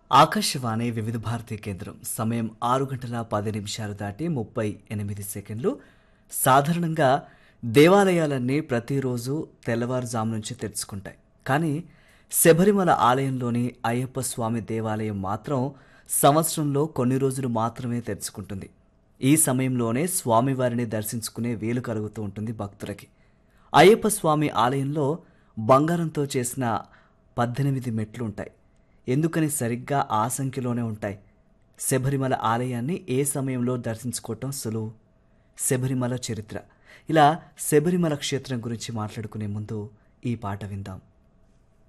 ఆకాశవాణి వివిధ భారతి కేంద్రం సమయం ఆరు గంటల పది నిమిషాలు దాటి ముప్పై ఎనిమిది సెకండ్లు సాధారణంగా దేవాలయాలన్నీ ప్రతిరోజు తెల్లవారుజాము నుంచి తెరుచుకుంటాయి కానీ శబరిమల ఆలయంలోని అయ్యప్ప స్వామి దేవాలయం మాత్రం సంవత్సరంలో కొన్ని రోజులు మాత్రమే తెరుచుకుంటుంది ఈ సమయంలోనే స్వామివారిని దర్శించుకునే వీలు కలుగుతూ ఉంటుంది భక్తులకి అయ్యప్ప స్వామి ఆలయంలో బంగారంతో చేసిన పద్దెనిమిది మెట్లు ఉంటాయి ఎందుకని సరిగ్గా ఆ సంఖ్యలోనే ఉంటాయి శబరిమల ఆలయాన్ని ఏ సమయంలో దర్శించుకోవటం సులువు శబరిమల చరిత్ర ఇలా శబరిమల క్షేత్రం గురించి మాట్లాడుకునే ముందు ఈ పాట విందాం